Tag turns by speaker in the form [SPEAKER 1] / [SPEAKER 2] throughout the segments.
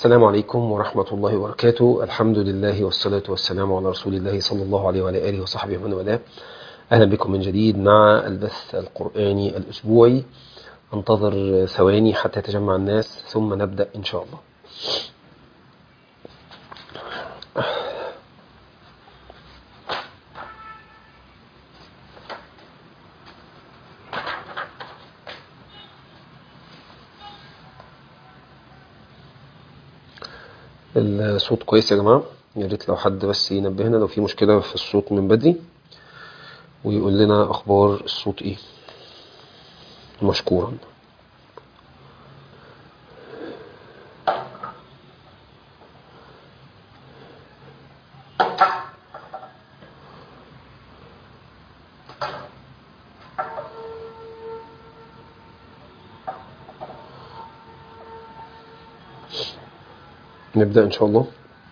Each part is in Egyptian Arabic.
[SPEAKER 1] السلام عليكم ورحمة الله وبركاته الحمد لله والصلاة والسلام على رسول الله صلى الله عليه وعلى آله وصحبه ومن والاه أهلا بكم من جديد مع البث القرآني الأسبوعي انتظر ثواني حتى يتجمع الناس ثم نبدأ إن شاء الله الصوت كويس يا جماعة يا ريت لو حد بس ينبهنا لو في مشكلة في الصوت من بدري ويقول لنا أخبار الصوت إيه مشكورا نبدأ إن شاء الله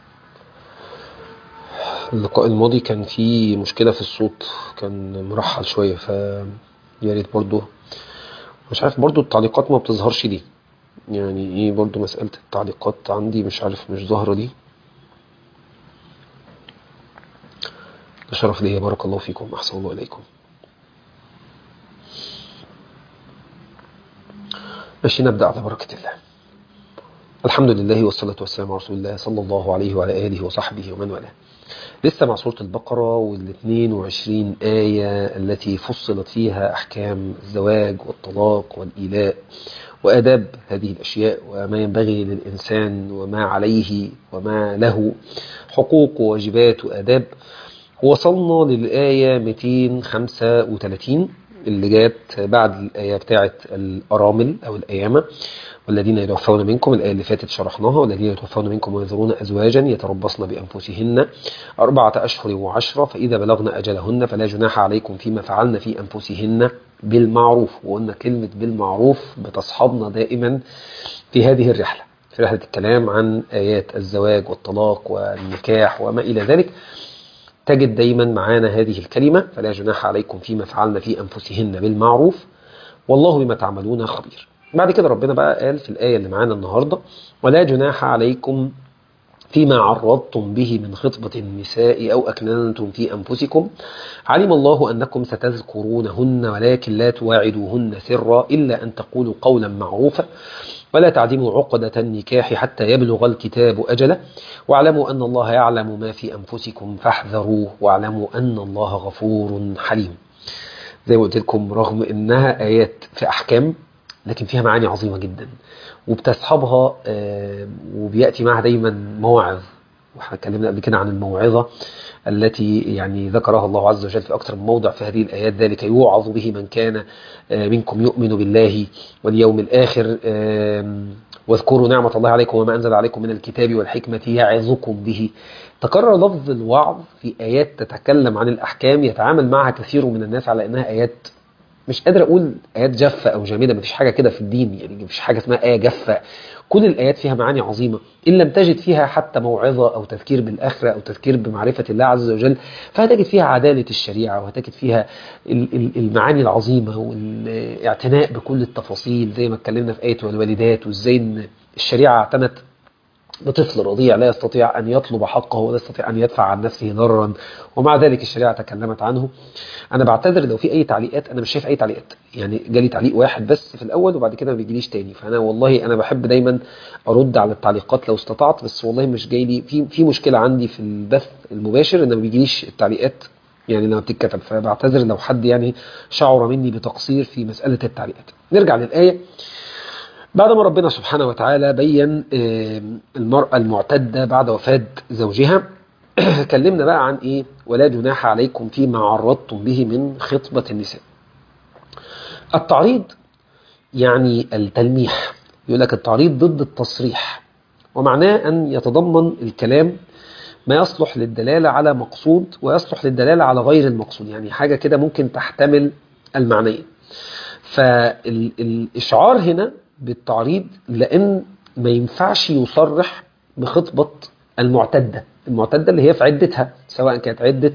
[SPEAKER 1] اللقاء الماضي كان فيه مشكلة في الصوت كان مرحل شوية ف يا ريت برضه مش عارف برضه التعليقات ما بتظهرش دي يعني ايه برضه مسألة التعليقات عندي مش عارف مش ظاهرة دي ده شرف ليا بارك الله فيكم أحسن الله إليكم ماشي نبدأ على بركة الله الحمد لله والصلاة والسلام على رسول الله صلى الله عليه وعلى آله وصحبه ومن والاه لسه مع سورة البقرة والاثنين وعشرين آية التي فصلت فيها أحكام الزواج والطلاق والإيلاء وآداب هذه الأشياء وما ينبغي للإنسان وما عليه وما له حقوق وواجبات وآداب وصلنا للآية 235 اللي جات بعد الآية بتاعة الأرامل أو الأيامة والذين يتوفون منكم الآية اللي فاتت شرحناها والذين يتوفون منكم ويذرون أزواجا يتربصن بأنفسهن أربعة أشهر وعشرة فإذا بلغن أجلهن فلا جناح عليكم فيما فعلن في أنفسهن بالمعروف وقلنا كلمة بالمعروف بتصحبنا دائما في هذه الرحلة في رحلة الكلام عن آيات الزواج والطلاق والنكاح وما إلى ذلك تجد دايما معانا هذه الكلمة فلا جناح عليكم فيما فعلن في أنفسهن بالمعروف والله بما تعملون خبير بعد كده ربنا بقى قال في الآية اللي معانا النهاردة ولا جناح عليكم فيما عرضتم به من خطبة النساء أو أكننتم في أنفسكم علم الله أنكم ستذكرونهن ولكن لا تواعدوهن سرا إلا أن تقولوا قولا معروفا ولا تعدموا عقدة النكاح حتى يبلغ الكتاب أجله واعلموا أن الله يعلم ما في أنفسكم فاحذروه واعلموا أن الله غفور حليم زي ما قلت لكم رغم أنها آيات في أحكام لكن فيها معاني عظيمة جدا وبتصحبها وبيأتي معها دايما مواعظ واحنا اتكلمنا قبل كده عن الموعظة التي يعني ذكرها الله عز وجل في أكثر من موضع في هذه الآيات ذلك يوعظ به من كان منكم يؤمن بالله واليوم الآخر واذكروا نعمة الله عليكم وما أنزل عليكم من الكتاب والحكمة يعظكم به تكرر لفظ الوعظ في آيات تتكلم عن الأحكام يتعامل معها كثير من الناس على أنها آيات مش قادر اقول ايات جافه او جامده مفيش حاجه كده في الدين يعني مفيش حاجه اسمها ايه جافه كل الايات فيها معاني عظيمه ان لم تجد فيها حتى موعظه او تذكير بالاخره او تذكير بمعرفه الله عز وجل فهتجد فيها عداله الشريعه وهتجد فيها المعاني العظيمه والاعتناء بكل التفاصيل زي ما اتكلمنا في ايه والوالدات وازاي ان الشريعه اعتنت بطفل رضيع لا يستطيع أن يطلب حقه ولا يستطيع أن يدفع عن نفسه ضررا ومع ذلك الشريعة تكلمت عنه أنا بعتذر لو في أي تعليقات أنا مش شايف أي تعليقات يعني جالي تعليق واحد بس في الأول وبعد كده ما بيجيليش تاني فأنا والله أنا بحب دايما أرد على التعليقات لو استطعت بس والله مش جاي لي في في مشكلة عندي في البث المباشر إن ما بيجيليش التعليقات يعني لما بتتكتب فبعتذر لو حد يعني شعر مني بتقصير في مسألة التعليقات نرجع للآية بعد ما ربنا سبحانه وتعالى بين المرأة المعتدة بعد وفاة زوجها كلمنا بقى عن ايه ولا جناح عليكم فيما عرضتم به من خطبة النساء التعريض يعني التلميح يقول لك التعريض ضد التصريح ومعناه أن يتضمن الكلام ما يصلح للدلالة على مقصود ويصلح للدلالة على غير المقصود يعني حاجة كده ممكن تحتمل المعنيين فالإشعار هنا بالتعريض لأن ما ينفعش يصرح بخطبة المعتدة المعتدة اللي هي في عدتها سواء كانت عدة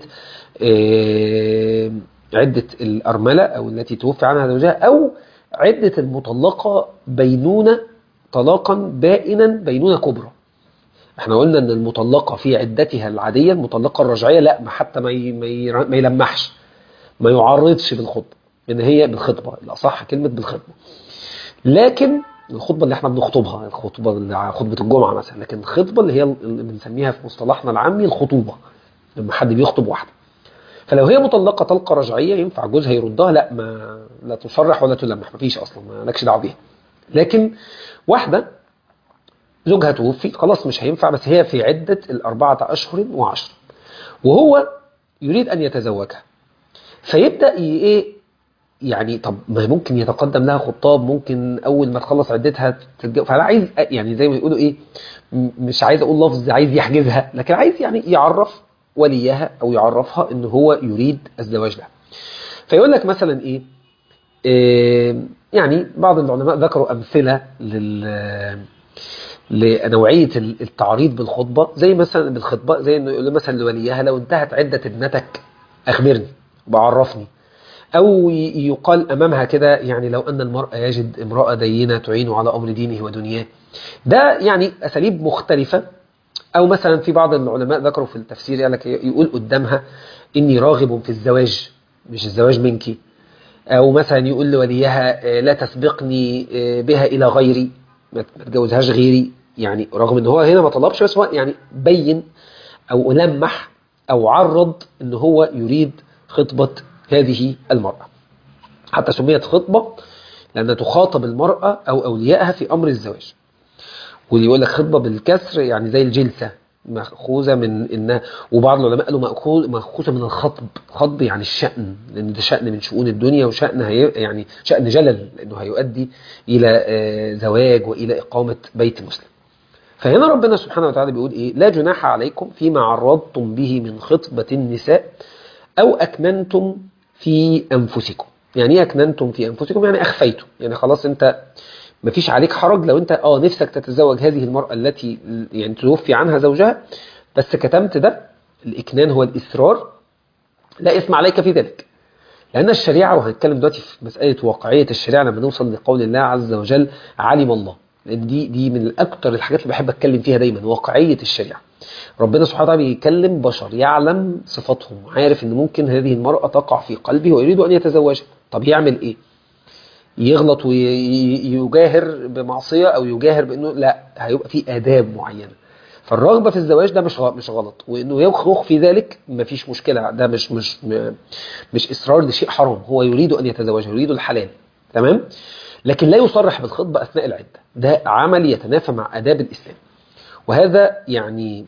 [SPEAKER 1] عدة الأرملة أو التي توفي عنها زوجها أو عدة المطلقة بينونة طلاقا بائنا بينونة كبرى احنا قلنا ان المطلقة في عدتها العادية المطلقة الرجعية لا ما حتى ما ي- ما ي- ما يلمحش ما يعرضش بالخطبة ان هي بالخطبة الاصح كلمة بالخطبة لكن الخطبة اللي احنا بنخطبها الخطبة اللي ع- خطبة الجمعة مثلا لكن الخطبة اللي هي اللي بنسميها في مصطلحنا العامي الخطوبة لما حد بيخطب واحدة فلو هي مطلقة طلقة رجعية ينفع جوزها يردها لا ما لا تصرح ولا تلمح مفيش اصلا ما لكش دعوه بيها لكن واحدة زوجها توفي خلاص مش هينفع بس هي في عدة الأربعة أشهر وعشر وهو يريد أن يتزوجها فيبدأ ي- إيه يعني طب ما ممكن يتقدم لها خطاب ممكن أول ما تخلص عدتها تتجوز فأنا عايز يعني زي ما يقولوا إيه م- مش عايز أقول لفظ عايز يحجزها لكن عايز يعني يعرف وليها أو يعرفها إن هو يريد الزواج لها فيقول لك مثلا إيه إيه، يعني بعض العلماء ذكروا أمثلة لل لنوعية التعريض بالخطبة زي مثلا بالخطبة زي انه يقول له مثلا لوليها لو انتهت عدة ابنتك اخبرني بعرفني او ي- يقال امامها كده يعني لو ان المرء يجد امرأة دينة تعين على امر دينه ودنياه ده يعني اساليب مختلفة او مثلا في بعض العلماء ذكروا في التفسير قال لك يقول قدامها اني راغب في الزواج مش الزواج منك او مثلا يقول لوليها آه، لا تسبقني آه، بها الى غيري ما ما تجوزهاش غيري يعني رغم ان هو هنا ما طلبش بس هو يعني بين او لمح او عرض ان هو يريد خطبة هذه المرأة حتى سميت خطبة لأنها تخاطب المرأة أو أوليائها في أمر الزواج واللي يقول لك خطبة بالكسر يعني زي الجلسة مأخوذة من إنها وبعض العلماء قالوا مأخوذ مأخوذة من الخطب خطب يعني الشأن لأن ده شأن من شؤون الدنيا وشأن هي يعني شأن جلل لأنه هيؤدي إلى آه، زواج وإلى إقامة بيت مسلم فهنا ربنا سبحانه وتعالى بيقول إيه لا جناح عليكم فيما عرضتم به من خطبة النساء أو أكننتم في أنفسكم يعني إيه أكننتم في أنفسكم يعني أخفيتم يعني خلاص أنت مفيش عليك حرج لو أنت آه نفسك تتزوج هذه المرأة التي يعني توفي عنها زوجها بس كتمت ده الإكنان هو الإسرار لا إثم عليك في ذلك لأن الشريعة وهنتكلم دلوقتي في مسألة واقعية الشريعة لما نوصل لقول الله عز وجل علم الله لأن دي دي من الأكثر الحاجات اللي بحب أتكلم فيها دايما واقعية الشريعة ربنا سبحانه وتعالى بيكلم بشر يعلم صفاتهم عارف ان ممكن هذه المرأة تقع في قلبه ويريد ان يتزوجها طب يعمل ايه يغلط ويجاهر بمعصية او يجاهر بانه لا هيبقى في اداب معينة فالرغبة في الزواج ده مش غ- مش غلط وانه يخرج ذلك مفيش مشكلة ده مش مش م- مش اصرار لشيء حرام هو يريد ان يتزوج يريد الحلال تمام لكن لا يصرح بالخطبة اثناء العدة ده عمل يتنافى مع اداب الاسلام وهذا يعني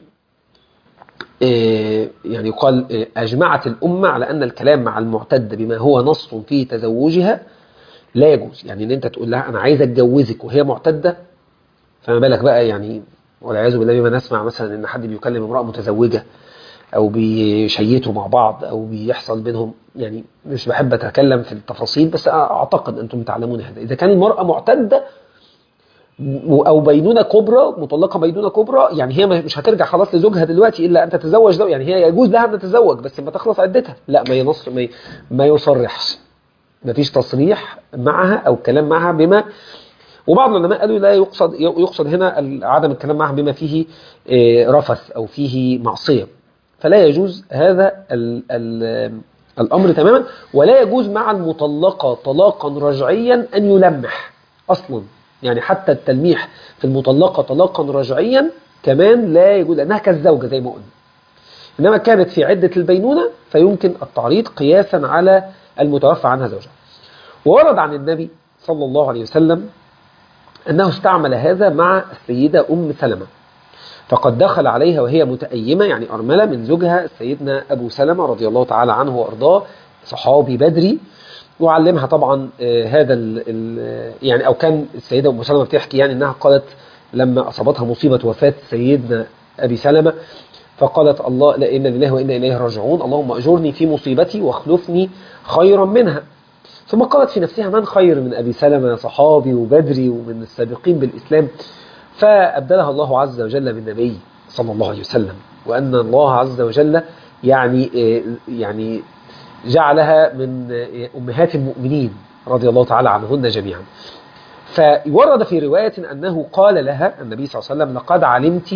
[SPEAKER 1] آه، يعني يقال آه، أجمعت الأمة على أن الكلام مع المعتدة بما هو نص في تزوجها لا يجوز يعني ان انت تقول لها انا عايز اتجوزك وهي معتدة فما بالك بقى يعني والعياذ بالله بما نسمع مثلا ان حد بيكلم امرأة متزوجة او بيشيتوا مع بعض او بيحصل بينهم يعني مش بحب اتكلم في التفاصيل بس اعتقد انتم تعلمون هذا اذا كان المرأة معتدة او بينونه كبرى مطلقه بينونه كبرى يعني هي مش هترجع خلاص لزوجها دلوقتي الا ان تتزوج ده يعني هي يجوز لها ان تتزوج بس لما تخلص عدتها لا ما ينص ما, ي... ما يصرحش ما فيش تصريح معها او كلام معها بما وبعض العلماء قالوا لا يقصد يقصد هنا عدم الكلام معها بما فيه رفث او فيه معصيه فلا يجوز هذا ال ال الامر تماما ولا يجوز مع المطلقه طلاقا رجعيا ان يلمح اصلا يعني حتى التلميح في المطلقة طلاقا رجعيا كمان لا يجوز لأنها كالزوجة زي ما قلنا إنما كانت في عدة البينونة فيمكن التعريض قياسا على المتوفى عنها زوجها وورد عن النبي صلى الله عليه وسلم أنه استعمل هذا مع السيدة أم سلمة فقد دخل عليها وهي متأيمة يعني أرملة من زوجها سيدنا أبو سلمة رضي الله تعالى عنه وأرضاه صحابي بدري وعلمها طبعا هذا ال ال يعني او كان السيده ام سلمه بتحكي يعني انها قالت لما اصابتها مصيبه وفاه سيدنا ابي سلمه فقالت الله لا انا لله وانا اليه راجعون اللهم اجرني في مصيبتي واخلفني خيرا منها ثم قالت في نفسها من خير من ابي سلمه صحابي وبدري ومن السابقين بالاسلام فابدلها الله عز وجل بالنبي صلى الله عليه وسلم وان الله عز وجل يعني يعني جعلها من أمهات المؤمنين رضي الله تعالى عنهن جميعا فورد في رواية أنه قال لها النبي صلى الله عليه وسلم لقد علمت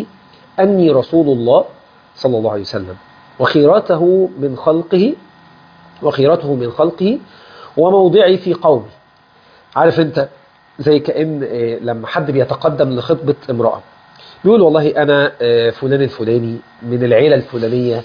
[SPEAKER 1] أني رسول الله صلى الله عليه وسلم وخيرته من خلقه وخيرته من خلقه وموضعي في قومي عارف انت زي كأن آه، لما حد بيتقدم لخطبة امرأة بيقول والله أنا آه، فلان الفلاني من العيلة الفلانية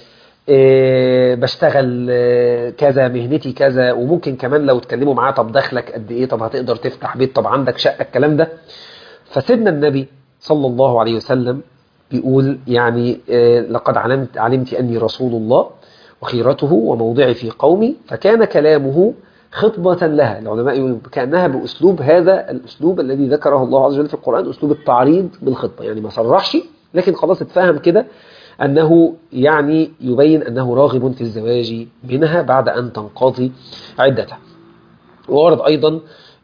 [SPEAKER 1] آه، بشتغل آه، كذا مهنتي كذا وممكن كمان لو اتكلموا معاه طب دخلك قد ايه طب هتقدر تفتح بيت طب عندك شقة الكلام ده فسيدنا النبي صلى الله عليه وسلم بيقول يعني آه، لقد علمت علمت أني رسول الله وخيرته وموضعي في قومي فكان كلامه خطبة لها العلماء يقولون كأنها بأسلوب هذا الأسلوب الذي ذكره الله عز وجل في القرآن أسلوب التعريض بالخطبة يعني ما صرحش لكن خلاص اتفهم كده أنه يعني يبين أنه راغب في الزواج منها بعد أن تنقضي عدتها وورد أيضا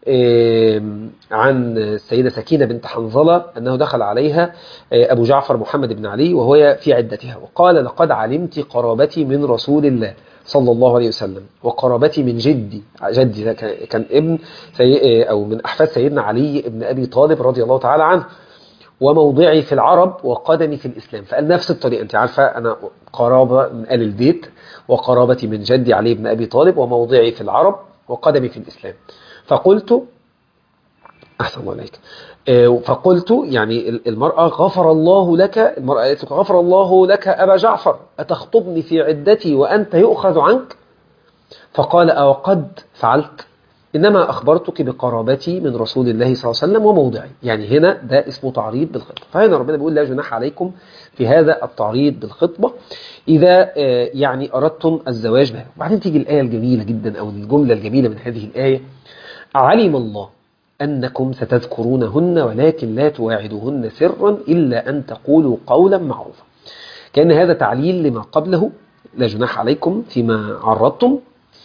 [SPEAKER 1] آم، عن السيدة سكينة بنت حنظلة أنه دخل عليها آه، أبو جعفر محمد بن علي وهو في عدتها وقال لقد علمت قرابتي من رسول الله صلى الله عليه وسلم وقرابتي من جدي جدي ده كان كان ابن سي... أو من أحفاد سيدنا علي بن أبي طالب رضي الله تعالى عنه وموضعي في العرب وقدمي في الإسلام فقال نفس الطريقة أنت عارفة أنا قرابة من آل البيت وقرابتي من جدي علي بن أبي طالب وموضعي في العرب وقدمي في الإسلام فقلت أحسن الله عليك آه، فقلت يعني ال- المرأة غفر الله لك المرأة قالت له غفر الله لك أبا جعفر أتخطبني في عدتي وأنت يؤخذ عنك فقال أو قد فعلت إنما أخبرتك بقرابتي من رسول الله صلى الله عليه وسلم وموضعي يعني هنا ده اسمه تعريض بالخطبة فهنا ربنا بيقول لا جناح عليكم في هذا التعريض بالخطبة إذا آه، يعني أردتم الزواج بها وبعدين تيجي الآية الجميلة جدا أو الجملة الجميلة من هذه الآية علم الله أنكم ستذكرونهن ولكن لا تواعدوهن سرا إلا أن تقولوا قولا معروفا كأن هذا تعليل لما قبله لا جناح عليكم فيما عرضتم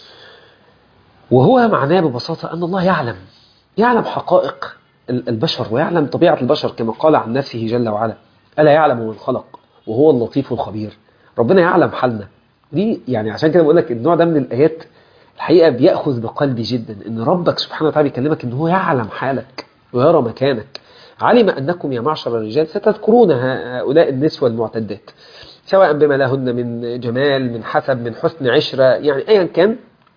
[SPEAKER 1] وهو معناه ببساطة أن الله يعلم يعلم حقائق ال- البشر ويعلم طبيعة البشر كما قال عن نفسه جل وعلا ألا يعلم من خلق وهو اللطيف الخبير ربنا يعلم حالنا دي يعني عشان كده بقول لك النوع ده من الآيات الحقيقة بيأخذ بقلبي جدا إن ربك سبحانه وتعالى بيكلمك إن هو يعلم حالك ويرى مكانك علم أنكم يا معشر الرجال ستذكرون هؤلاء النسوة المعتدات سواء بما لهن من جمال من حسب من حسن عشرة يعني أيا كان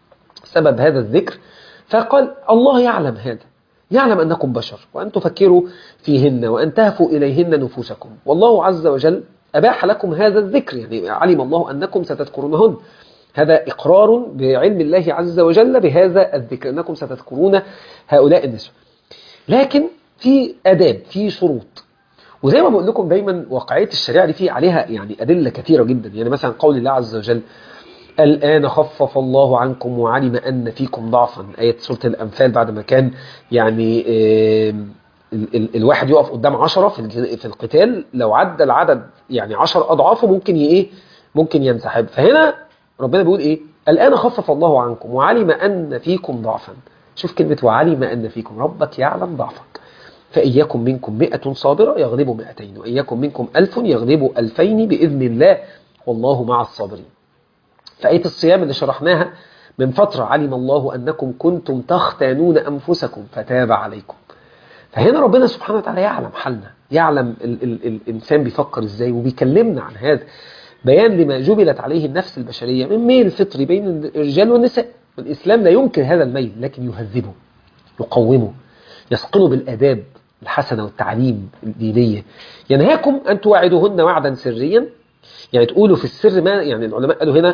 [SPEAKER 1] سبب هذا الذكر فقال الله يعلم هذا يعلم أنكم بشر وأن تفكروا فيهن وأن تهفوا إليهن نفوسكم والله عز وجل أباح لكم هذا الذكر يعني علم الله أنكم ستذكرونهن هذا إقرار بعلم الله عز وجل بهذا الذكر أنكم ستذكرون هؤلاء النسوة لكن في أداب في شروط وزي ما بقول لكم دايما واقعية الشريعة دي في عليها يعني أدلة كثيرة جدا يعني مثلا قول الله عز وجل الآن خفف الله عنكم وعلم أن فيكم ضعفا آية سورة الأنفال بعد ما كان يعني آم، ال- ال- الواحد يقف قدام عشرة في الج- في القتال لو عدى العدد يعني عشر أضعافه ممكن ي- إيه ممكن ينسحب فهنا ربنا بيقول إيه الآن خفف الله عنكم وعلم أن فيكم ضعفا شوف كلمة وعلم أن فيكم ربك يعلم ضعفك فإن يكن منكم مئة صابرة يغلبوا مئتين وإن يكن منكم ألف يغلبوا ألفين بإذن الله والله مع الصابرين فآية الصيام اللي شرحناها من فترة علم الله أنكم كنتم تختانون أنفسكم فتاب عليكم فهنا ربنا سبحانه وتعالى يعلم حالنا يعلم ال ال الإنسان بيفكر إزاي وبيكلمنا عن هذا بيان لما جبلت عليه النفس البشرية من ميل فطري بين الرجال والنساء الإسلام لا ينكر هذا الميل لكن يهذبه يقومه يسقله بالآداب الحسنة والتعليم الدينية ينهاكم أن تواعدوهن وعدا سريا يعني تقولوا في السر ما يعني العلماء قالوا هنا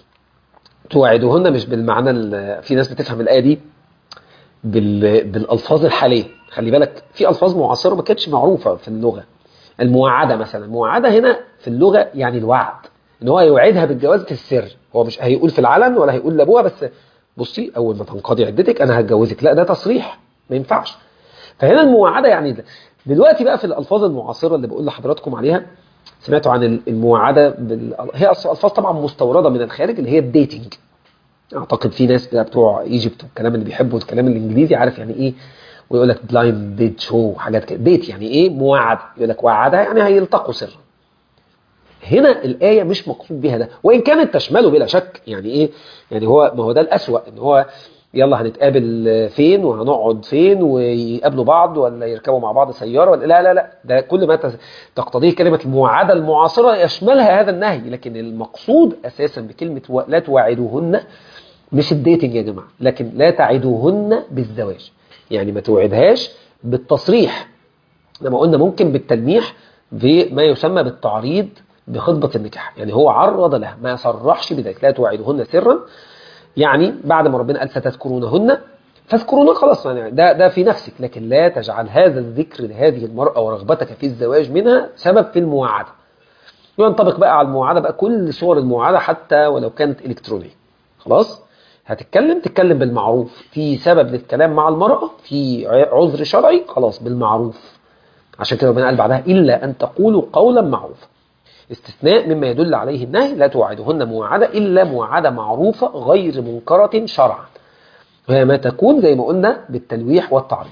[SPEAKER 1] تواعدوهن مش بالمعنى ال- في ناس بتفهم الآية دي بال- بالألفاظ الحالية خلي بالك في ألفاظ معاصرة ما كانتش معروفة في اللغة المواعدة مثلا المواعدة هنا في اللغة يعني الوعد ان هو يوعدها بالجواز في السر هو مش هيقول في العلن ولا هيقول لابوها بس بصي اول ما تنقضي عدتك انا هتجوزك لا ده تصريح ما ينفعش فهنا المواعدة يعني ده. دلوقتي بقى في الألفاظ المعاصرة اللي بقول لحضراتكم عليها سمعتوا عن المواعدة بال... هي أص- ألفاظ طبعا مستوردة من الخارج اللي هي الديتنج اعتقد في ناس بقى بتوع ايجيبت والكلام اللي بيحبوا الكلام الانجليزي عارف يعني ايه ويقول لك بلايند ديت شو حاجات كده ديت يعني ايه مواعد يقول لك وعدها يعني هيلتقوا سرا هنا الآية مش مقصود بها ده وإن كانت تشمله بلا شك يعني إيه يعني هو ما هو ده الأسوأ إن هو يلا هنتقابل فين وهنقعد فين ويقابلوا بعض ولا يركبوا مع بعض سياره ولا لا لا لا ده كل ما تقتضيه كلمه المواعده المعاصره يشملها هذا النهي لكن المقصود اساسا بكلمه لا توعدوهن مش الديتنج يا جماعه لكن لا تعدوهن بالزواج يعني ما توعدهاش بالتصريح لما قلنا ممكن بالتلميح بما يسمى بالتعريض بخطبة النكاح يعني هو عرض لها ما صرحش بذلك لا توعدهن سرا يعني بعد ما ربنا قال ستذكرونهن فاذكرونا خلاص يعني ده ده في نفسك لكن لا تجعل هذا الذكر لهذه المرأة ورغبتك في الزواج منها سبب في المواعدة ينطبق بقى على المواعدة بقى كل صور المواعدة حتى ولو كانت إلكترونية خلاص هتتكلم تتكلم بالمعروف في سبب للكلام مع المرأة في عذر شرعي خلاص بالمعروف عشان كده ربنا قال بعدها إلا أن تقولوا قولا معروفا استثناء مما يدل عليه النهي لا توعدهن مواعدة إلا مواعدة معروفة غير منكرة شرعا وهي ما تكون زي ما قلنا بالتلويح والتعريض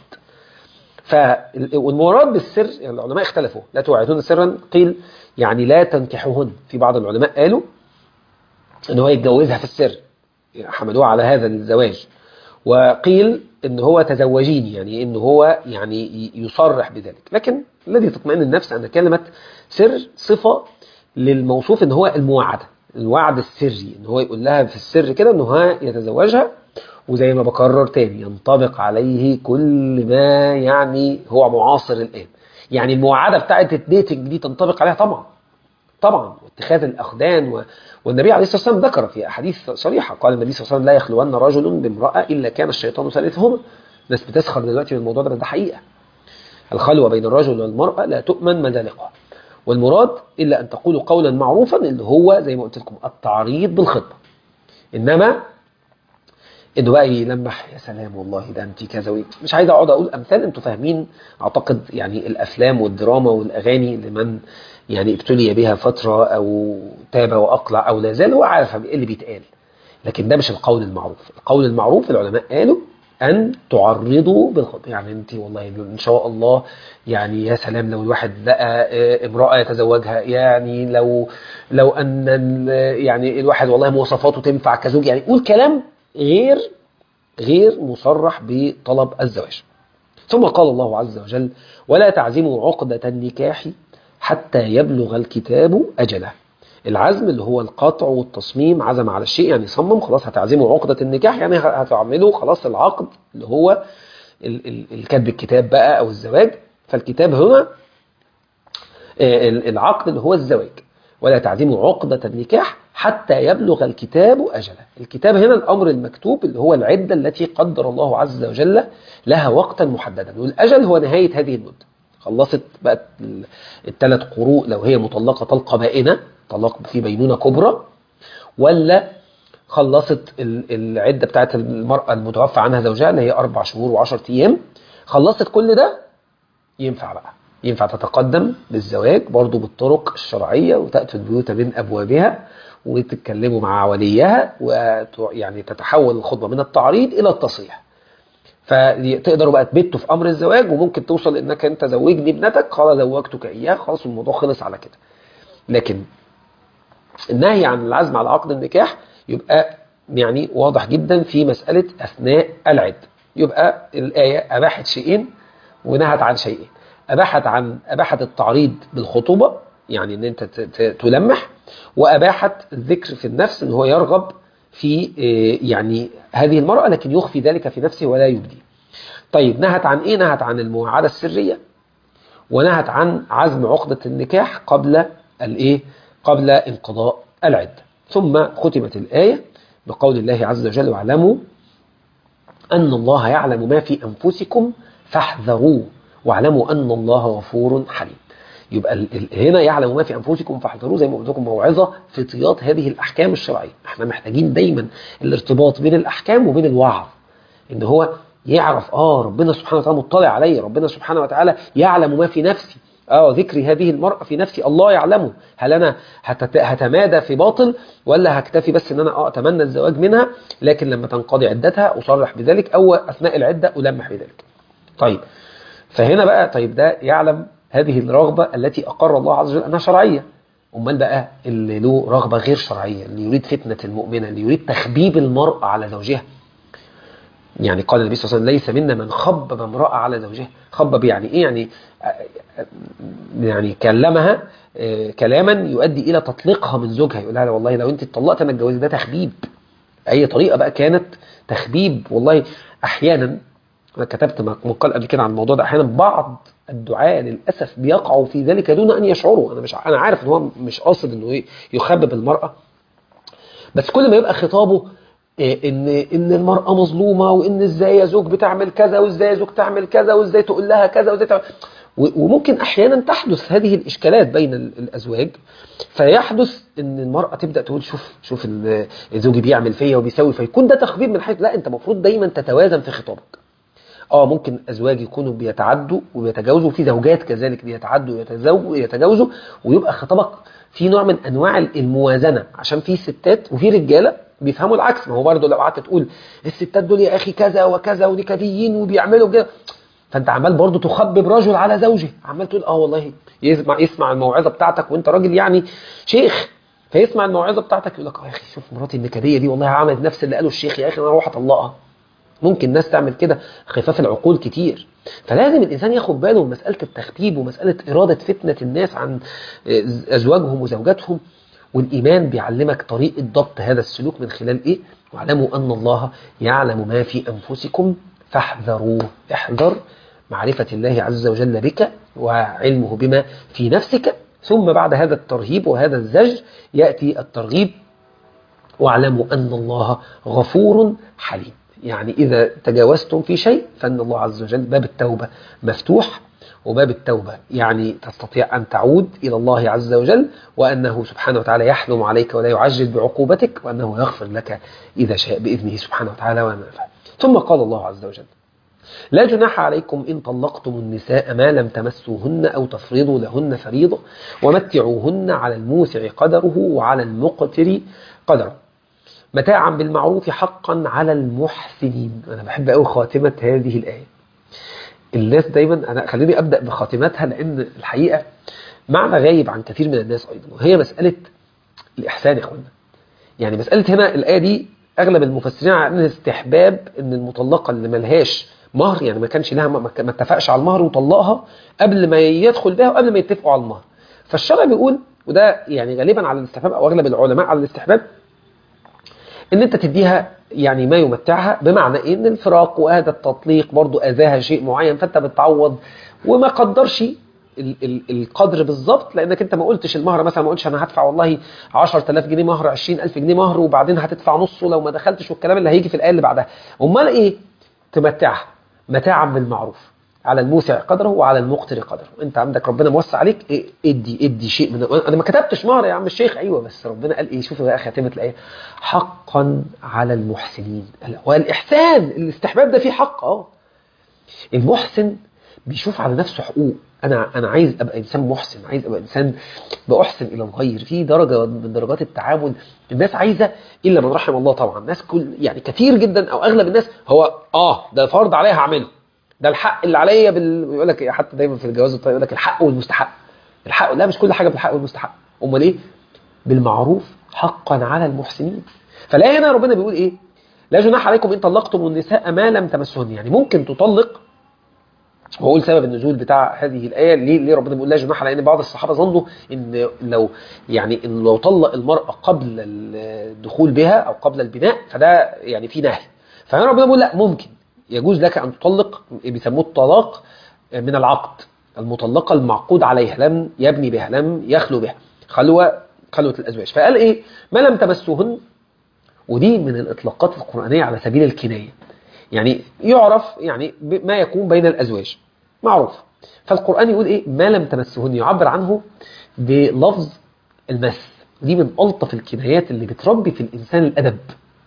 [SPEAKER 1] فالمراد بالسر يعني العلماء اختلفوا لا توعدهن سرا قيل يعني لا تنكحوهن في بعض العلماء قالوا ان هو يتجوزها في السر حملوه على هذا الزواج وقيل ان هو تزوجيني يعني ان هو يعني يصرح بذلك لكن الذي تطمئن النفس ان كلمة سر صفة للموصوف ان هو المواعدة الوعد السري ان هو يقول لها في السر كده ان هو يتزوجها وزي ما بكرر تاني ينطبق عليه كل ما يعني هو معاصر الان يعني المواعدة بتاعت الديتنج دي تنطبق عليها طبعا طبعا واتخاذ الاخدان و... والنبي عليه الصلاه والسلام ذكر في احاديث صريحه قال النبي صلى الله عليه وسلم لا يخلون رجل بامراه الا كان الشيطان ثالثهما ناس بتسخر دلوقتي من الموضوع ده ده حقيقه الخلوه بين الرجل والمراه لا تؤمن مذالقها والمراد الا ان تقولوا قولا معروفا اللي هو زي ما قلت لكم التعريض بالخطبه انما انه بقى يلمح يا سلام والله ده انت كذا مش عايز اقعد اقول امثال انتوا فاهمين اعتقد يعني الافلام والدراما والاغاني لمن يعني ابتلي بها فترة أو تاب وأقلع أو لا زال هو عارف إيه اللي بيتقال لكن ده مش القول المعروف القول المعروف العلماء قالوا أن تعرضوا بالخطبة يعني أنت والله إن شاء الله يعني يا سلام لو الواحد لقى امرأة يتزوجها يعني لو لو أن يعني الواحد والله مواصفاته تنفع كزوج يعني قول كلام غير غير مصرح بطلب الزواج ثم قال الله عز وجل ولا تعزموا عقدة النكاح حتى يبلغ الكتاب أجله العزم اللي هو القطع والتصميم عزم على الشيء يعني صمم خلاص هتعزمه عقدة النكاح يعني هتعمله خلاص العقد اللي هو الكتب الكتاب بقى أو الزواج فالكتاب هنا العقد اللي هو الزواج ولا تعزموا عقدة النكاح حتى يبلغ الكتاب أجله الكتاب هنا الأمر المكتوب اللي هو العدة التي قدر الله عز وجل لها وقتا محددا والأجل هو نهاية هذه المدة خلصت بقت الثلاث قروء لو هي مطلقة طلقة بائنة طلاق في بينونة كبرى ولا خلصت العدة بتاعت المرأة المتوفى عنها زوجها اللي هي أربع شهور وعشر أيام خلصت كل ده ينفع بقى ينفع تتقدم بالزواج برضو بالطرق الشرعية وتأتي البيوت من أبوابها وتتكلموا مع وليها ويعني تتحول الخطبة من التعريض إلى التصريح فتقدروا بقى تبتوا في امر الزواج وممكن توصل انك انت زوجني ابنتك خلاص زوجتك اياه خلاص الموضوع خلص على كده لكن النهي عن العزم على عقد النكاح يبقى يعني واضح جدا في مسألة أثناء العد يبقى الآية أباحت شيئين ونهت عن شيئين أباحت عن أباحت التعريض بالخطوبة يعني ان انت تلمح وأباحت الذكر في النفس ان هو يرغب في يعني هذه المرأة لكن يخفي ذلك في نفسه ولا يبدي طيب نهت عن ايه نهت عن المواعدة السرية ونهت عن عزم عقدة النكاح قبل الايه قبل انقضاء العدة ثم ختمت الآية بقول الله عز وجل واعلموا أن الله يعلم ما في أنفسكم فاحذروه واعلموا أن الله غفور حليم يبقى هنا يعلم ما في انفسكم فاحذروه زي ما قلت لكم موعظه في اطيات هذه الاحكام الشرعيه احنا محتاجين دايما الارتباط بين الاحكام وبين الوعظ ان هو يعرف اه ربنا سبحانه وتعالى مطلع علي ربنا سبحانه وتعالى يعلم ما في نفسي اه ذكري هذه المرأة في نفسي الله يعلمه هل أنا هتمادى في باطل ولا هكتفي بس أن أنا اه أتمنى الزواج منها لكن لما تنقضي عدتها أصرح بذلك أو أثناء العدة ألمح بذلك طيب فهنا بقى طيب ده يعلم هذه الرغبة التي أقر الله عز وجل أنها شرعية أمال بقى اللي له رغبة غير شرعية اللي يريد فتنة المؤمنة اللي يريد تخبيب المرأة على زوجها يعني قال النبي صلى الله عليه وسلم ليس منا من خبب امرأة على زوجها خبب يعني ايه يعني يعني كلمها كلاما يؤدي الى تطليقها من زوجها يقول لها والله لو انت اتطلقت انا اتجوزك ده تخبيب اي طريقه بقى كانت تخبيب والله احيانا انا كتبت مقال قبل كده عن الموضوع ده احيانا بعض الدعاء للاسف بيقعوا في ذلك دون ان يشعروا انا مش انا عارف ان هو مش قاصد انه ايه يخبب المراه بس كل ما يبقى خطابه إيه ان ان المراه مظلومه وان ازاي يا زوج بتعمل كذا وازاي يا زوج تعمل كذا وازاي تقول لها كذا وازاي تعمل وممكن احيانا تحدث هذه الاشكالات بين الازواج فيحدث ان المراه تبدا تقول شوف شوف زوجي بيعمل فيا وبيسوي فيكون ده تخبيب من حيث لا انت المفروض دايما تتوازن في خطابك اه ممكن ازواج يكونوا بيتعدوا وبيتجاوزوا في زوجات كذلك بيتعدوا ويتجاوزوا ويبقى خطابك في نوع من انواع الموازنه عشان في ستات وفي رجاله بيفهموا العكس ما هو برضه لو قعدت تقول الستات دول يا اخي كذا وكذا ونكديين وبيعملوا كده فانت عمال برضه تخبب رجل على زوجه عمال تقول اه والله يسمع يسمع الموعظه بتاعتك وانت راجل يعني شيخ فيسمع الموعظه بتاعتك يقول لك اه يا اخي شوف مراتي النكديه دي والله عملت نفس اللي قاله الشيخ يا اخي انا اروح اطلقها ممكن ناس تعمل كده خفاف العقول كتير فلازم الانسان ياخد باله من مساله التخبيب ومساله اراده فتنه الناس عن ازواجهم وزوجاتهم والايمان بيعلمك طريقه ضبط هذا السلوك من خلال ايه واعلموا ان الله يعلم ما في انفسكم فاحذروه احذر معرفة الله عز وجل بك وعلمه بما في نفسك ثم بعد هذا الترهيب وهذا الزج يأتي الترغيب واعلموا أن الله غفور حليم يعني إذا تجاوزتم في شيء فإن الله عز وجل باب التوبة مفتوح وباب التوبة يعني تستطيع أن تعود إلى الله عز وجل وأنه سبحانه وتعالى يحلم عليك ولا يعجل بعقوبتك وأنه يغفر لك إذا شاء بإذنه سبحانه وتعالى وأنا ثم قال الله عز وجل لا جناح عليكم إن طلقتم النساء ما لم تمسوهن أو تفرضوا لهن فريضة ومتعوهن على الموسع قدره وعلى المقتر قدره متاعا بالمعروف حقا على المحسنين أنا بحب أوي خاتمة هذه الآية الناس دايما أنا خليني أبدأ بخاتمتها لأن الحقيقة معنى غايب عن كثير من الناس أيضا وهي مسألة الإحسان يا إخوانا يعني مسألة هنا الآية دي أغلب المفسرين على أن استحباب أن المطلقة اللي ملهاش مهر يعني ما كانش لها ما اتفقش على المهر وطلقها قبل ما يدخل بها وقبل ما يتفقوا على المهر فالشرع بيقول وده يعني غالبا على الاستحباب او اغلب العلماء على الاستحباب ان انت تديها يعني ما يمتعها بمعنى ايه ان الفراق وهذا التطليق برضو اذاها شيء معين فانت بتعوض وما قدرش ال ال القدر بالظبط لانك انت ما قلتش المهر مثلا ما قلتش انا هدفع والله 10000 جنيه مهر 20000 جنيه مهر وبعدين هتدفع نصه لو ما دخلتش والكلام اللي هيجي في الايه اللي بعدها امال ايه تمتعها متاعا بالمعروف على الموسع قدره وعلى المقتر قدره انت عندك ربنا موسع عليك إيه ادي ادي شيء من انا ما كتبتش مهر يا عم الشيخ ايوه بس ربنا قال ايه شوف بقى خاتمه الايه حقا على المحسنين والاحسان الاستحباب ده فيه حق اه المحسن بيشوف على نفسه حقوق انا انا عايز ابقى انسان محسن عايز ابقى انسان باحسن الى الغير في درجه من درجات التعامل الناس عايزه الا من رحم الله طبعا الناس كل يعني كثير جدا او اغلب الناس هو اه ده فرض عليا هعمله ده الحق اللي عليا بال... بيقول لك حتى دايما في الجواز الطيب يقول لك الحق والمستحق الحق لا مش كل حاجه بالحق والمستحق امال ايه بالمعروف حقا على المحسنين فلا هنا ربنا بيقول ايه لا جناح عليكم ان طلقتم النساء ما لم تمسهن يعني ممكن تطلق وأقول سبب النزول بتاع هذه الآية ليه, ليه ربنا بيقول لا جناح لأن بعض الصحابة ظنوا إن لو يعني إن لو طلق المرأة قبل الدخول بها أو قبل البناء فده يعني في نهي فهنا ربنا بيقول لا ممكن يجوز لك أن تطلق بيسموه الطلاق من العقد المطلقة المعقود عليها لم يبني بها لم يخلو بها خلوة خلوة الأزواج فقال إيه ما لم تمسوهن ودي من الإطلاقات القرآنية على سبيل الكناية يعني يعرف يعني ما يكون بين الأزواج معروف فالقرآن يقول إيه ما لم تمسهن يعبر عنه بلفظ المس دي من ألطف الكنايات اللي بتربي في الإنسان الأدب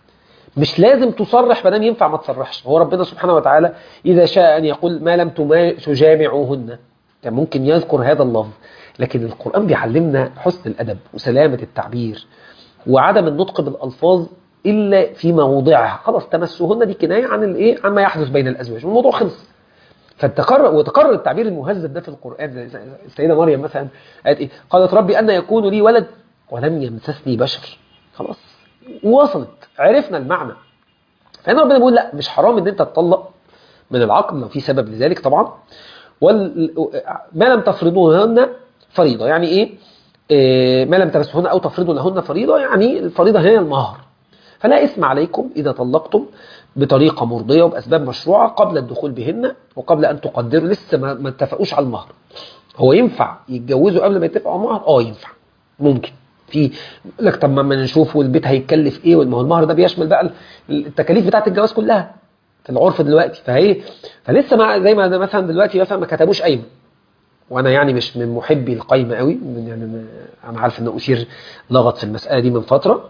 [SPEAKER 1] مش لازم تصرح بدل ينفع ما تصرحش هو ربنا سبحانه وتعالى إذا شاء أن يقول ما لم تجامعوهن كان ممكن يذكر هذا اللفظ لكن القرآن بيعلمنا حسن الأدب وسلامة التعبير وعدم النطق بالألفاظ إلا في موضعها خلاص تمسهن دي كناية عن الإيه عن ما يحدث بين الأزواج والموضوع خلص فتكرر وتكرر التعبير المهذب ده في القرآن زي السيدة مريم مثلا قالت إيه قالت ربي أن يكون لي ولد ولم يمسسني بشر خلاص وصلت عرفنا المعنى هنا ربنا بيقول لا مش حرام ان انت تطلق من العقد لو في سبب لذلك طبعا وال ما لم تفرضوهن فريضه يعني ايه إيه، ما لم تمسهن او تفرضوا لهن فريضه يعني الفريضه هي المهر فلا اسم عليكم اذا طلقتم بطريقه مرضيه وباسباب مشروعه قبل الدخول بهن وقبل ان تقدروا لسه ما ما اتفقوش على المهر هو ينفع يتجوزوا قبل ما يتفقوا على المهر اه ينفع ممكن في يقول لك طب ما ما نشوف والبيت هيتكلف ايه ما هو المهر ده بيشمل بقى التكاليف بتاعه الجواز كلها في العرف دلوقتي فهي فلسه ما زي ما مثلا دلوقتي مثلا ما كتبوش قايمه وانا يعني مش من محبي القايمه قوي من يعني أنا- انا عارف ان اثير لغط في المساله دي من فتره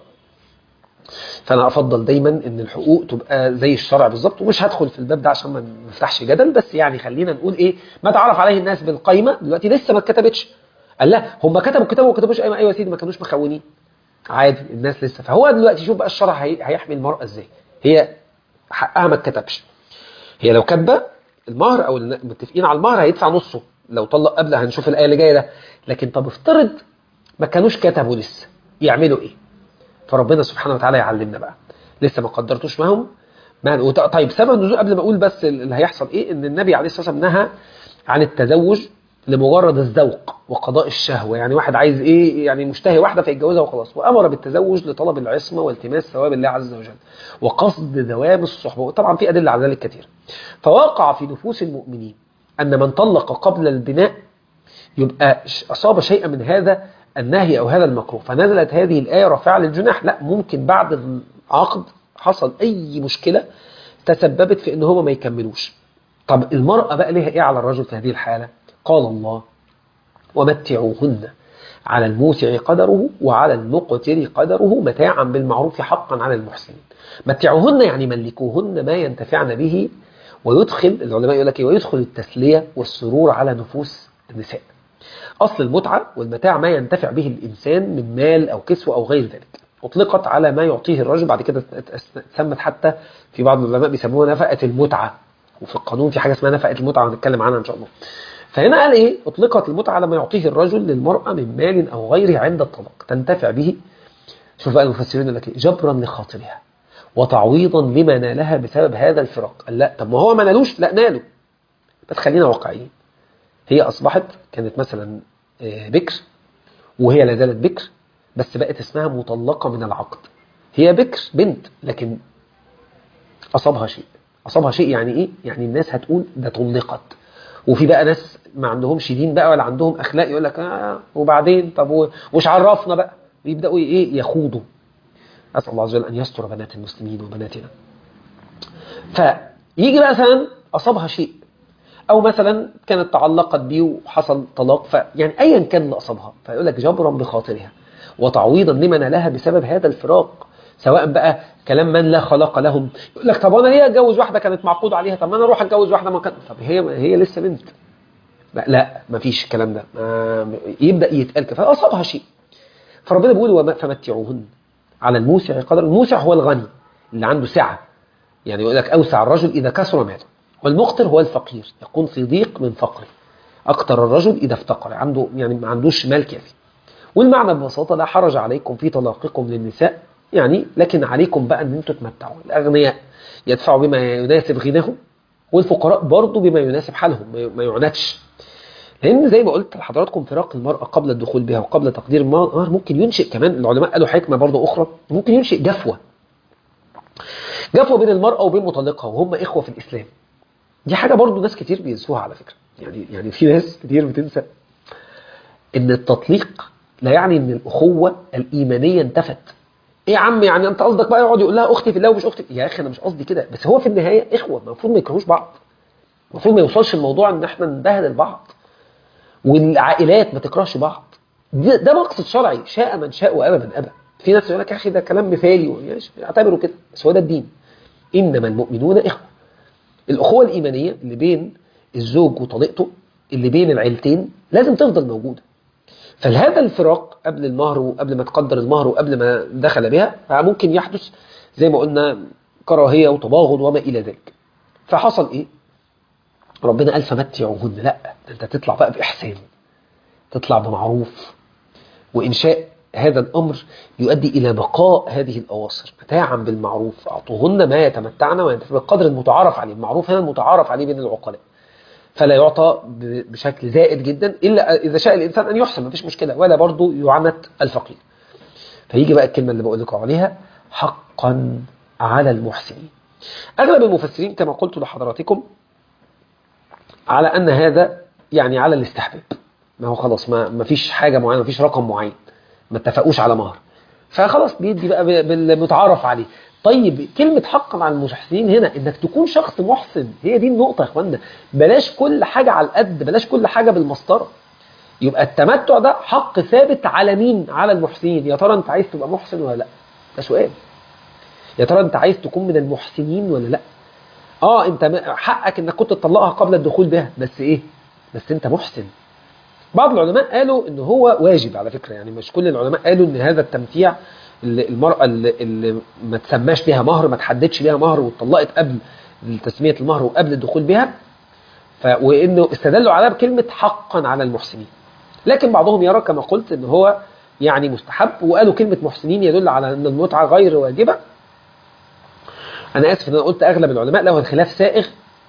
[SPEAKER 1] فانا افضل دايما ان الحقوق تبقى زي الشرع بالظبط ومش هدخل في الباب ده عشان ما نفتحش جدل بس يعني خلينا نقول ايه ما تعرف عليه الناس بالقايمه دلوقتي لسه ما اتكتبتش قال لا هم كتبوا كتاب وما كتبوش قايمه ايوه يا سيدي ما كانوش مخونين عادي الناس لسه فهو دلوقتي شوف بقى الشرع هي- هيحمي المراه ازاي هي حقها ما اتكتبش هي لو كاتبه المهر او الن- متفقين على المهر هيدفع نصه لو طلق قبل هنشوف الايه اللي جايه ده لكن طب افترض ما كانوش كتبوا لسه يعملوا ايه فربنا سبحانه وتعالى يعلمنا بقى لسه ما قدرتوش معاهم ما وط- طيب سبب النزول قبل ما اقول بس اللي هيحصل ايه ان النبي عليه الصلاه والسلام نهى عن التزوج لمجرد الذوق وقضاء الشهوه يعني واحد عايز ايه يعني مشتهي واحده فيتجوزها وخلاص وامر بالتزوج لطلب العصمه والتماس ثواب الله عز وجل وقصد دوام الصحبه وطبعا في ادله على ذلك كثير فواقع في نفوس المؤمنين ان من طلق قبل البناء يبقى ش- أصاب شيئا من هذا النهي أو هذا المكروه فنزلت هذه الآية رافعة للجناح لا ممكن بعد العقد حصل أي مشكلة تسببت في إن هما ما يكملوش طب المرأة بقى ليها إيه على الرجل في هذه الحالة قال الله ومتعوهن على الموسع قدره وعلى المقتر قدره متاعا بالمعروف حقا على المحسنين متعوهن يعني ملكوهن ما ينتفعن به ويدخل العلماء يقول لك إيه؟ ويدخل التسلية والسرور على نفوس النساء أصل المتعة والمتاع ما ينتفع به الإنسان من مال أو كسوة أو غير ذلك أطلقت على ما يعطيه الرجل بعد كده تسمت حتى في بعض العلماء بيسموها نفقة المتعة وفي القانون في حاجة اسمها نفقة المتعة هنتكلم عنها إن شاء الله فهنا قال إيه أطلقت المتعة على ما يعطيه الرجل للمرأة من مال أو غيره عند الطلاق تنتفع به شوف بقى المفسرين يقول لك إيه جبرا لخاطرها وتعويضا لما نالها بسبب هذا الفراق قال لا طب ما هو ما نالوش لا ناله بس خلينا واقعيين هي أصبحت كانت مثلا آه، بكر وهي لا زالت بكر بس بقت اسمها مطلقة من العقد هي بكر بنت لكن أصابها شيء أصابها شيء يعني إيه؟ يعني الناس هتقول ده طلقت وفي بقى ناس ما عندهمش دين بقى ولا عندهم أخلاق يقول لك آه وبعدين طب و- وش عرفنا بقى ويبدأوا إيه يخوضوا أسأل الله عز وجل أن يستر بنات المسلمين وبناتنا فيجي بقى مثلا أصابها شيء او مثلا كانت تعلقت بيه وحصل طلاق فيعني ايا كان اللي اصابها فيقول لك جبرا بخاطرها وتعويضا لمن لها بسبب هذا الفراق سواء بقى كلام من لا خلاق لهم يقول لك طب انا ليه اتجوز واحده كانت معقود عليها طب ما انا اروح اتجوز واحده ما كان طب هي هي لسه بنت لا, لا مفيش الكلام ده ما- يبدا يتقال كده فاصابها شيء فربنا بيقول وما فمتعوهن على الموسع قدر الموسع هو الغني اللي عنده سعه يعني يقول لك أوسع الرجل إذا كثر ماله والمقتر هو الفقير يكون في ضيق من فقره أكتر الرجل إذا افتقر عنده يعني ما عندوش مال كافي والمعنى ببساطة لا حرج عليكم في طلاقكم للنساء يعني لكن عليكم بقى أن أنتم تمتعوا الأغنياء يدفعوا بما يناسب غناهم والفقراء برضو بما يناسب حالهم ما- ما يعنتش لأن زي ما قلت لحضراتكم فراق المرأة قبل الدخول بها وقبل تقدير المهر ممكن ينشئ كمان العلماء قالوا حكمة برضو أخرى ممكن ينشئ جفوة جفوة بين المرأة وبين مطلقها وهم إخوة في الإسلام دي حاجة برضو ناس كتير بينسوها على فكرة يعني يعني في ناس كتير بتنسى إن التطليق لا يعني إن الأخوة الإيمانية انتفت إيه يا عم يعني أنت قصدك بقى يقعد يقول لها أختي في الله ومش أختي يا أخي أنا مش قصدي كده بس هو في النهاية إخوة المفروض ما يكرهوش بعض المفروض ما يوصلش الموضوع إن إحنا نبهدل بعض والعائلات ما تكرهش بعض ده, ده مقصد شرعي شاء من شاء وأبى من أبى في ناس يقول لك يا أخي ده كلام مثالي ماشي اعتبره كده بس هو ده الدين إنما المؤمنون إخوة الأخوة الإيمانية اللي بين الزوج وطليقته اللي بين العيلتين لازم تفضل موجودة فلهذا الفراق قبل المهر وقبل ما تقدر المهر وقبل ما دخل بها ممكن يحدث زي ما قلنا كراهية وتباغض وما إلى ذلك فحصل إيه ربنا قال فمتعوهن لا ده انت تطلع بقى بإحسان تطلع بمعروف وإنشاء هذا الأمر يؤدي إلى بقاء هذه الأواصر متاعا بالمعروف أعطوهن ما يتمتعن وينتفع بالقدر المتعارف عليه المعروف هنا المتعارف عليه بين العقلاء فلا يعطى ب- بشكل زائد جدا إلا إذا شاء الإنسان أن يحسن مفيش مشكلة ولا برضه يعنت الفقير فيجي بقى الكلمة اللي بقول لكم عليها حقا على المحسنين أغلب المفسرين كما قلت لحضراتكم على أن هذا يعني على الاستحباب ما هو خلاص ما ما فيش حاجة معينة ما فيش رقم معين ما اتفقوش على مهر فخلاص بيدي بقى بال- بالمتعارف عليه طيب كلمة حقا على المحسنين هنا انك تكون شخص محسن هي دي النقطة يا اخوانا بلاش كل حاجة على القد بلاش كل حاجة بالمسطرة يبقى التمتع ده حق ثابت على مين على المحسنين يا ترى انت عايز تبقى محسن ولا لا ده سؤال يا ترى انت عايز تكون من المحسنين ولا لا اه انت م- حقك انك كنت تطلقها قبل الدخول بها بس ايه بس انت محسن بعض العلماء قالوا ان هو واجب على فكرة يعني مش كل العلماء قالوا ان هذا التمتيع اللي المرأة اللي, اللي ما تسماش ليها مهر ما تحددش ليها مهر واتطلقت قبل تسمية المهر وقبل الدخول بها ف... وانه استدلوا عليها بكلمة حقا على المحسنين لكن بعضهم يرى كما قلت ان هو يعني مستحب وقالوا كلمة محسنين يدل على ان المتعة غير واجبة انا اسف ان انا قلت اغلب العلماء له الخلاف سائغ